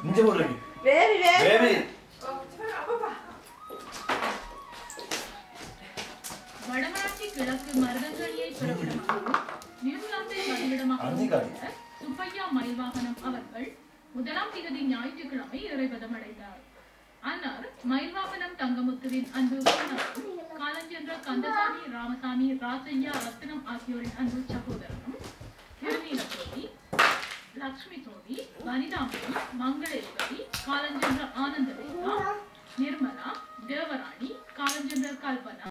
இங்க போடுறீங்க wavy wavy baby Vadamarachchi கிழக்கு மருதங்கழியை பிறப்பிடமாகவும் நியூசிலாந்தை வதிவிடமாக அந்திகாரி. கொண்ட சுப்பையா மயில்வாகனம் அவர்கள் முதலாம் திகதி ஞாயிற்றுக்கிழமை இறைவதம் அடைந்தார் அன்னார் மயில்வாகனம் தங்கமுத்துவின் அன்பு குருநாதரும், காலஞ்சென்ற கந்தசாமி ராமசாமி ராசையா ரத்னம் ஆகியோரின் அன்பு சகோதரனும் திருநீல ஜோதி லக்ஷ்மி ஜோதி வனிதாமணி மங்களேஸ்வரி காலஞ்சென்ற ஆனந்தரேகா நிர்மலா தேவராணி காலஞ்சென்ற கல்பனா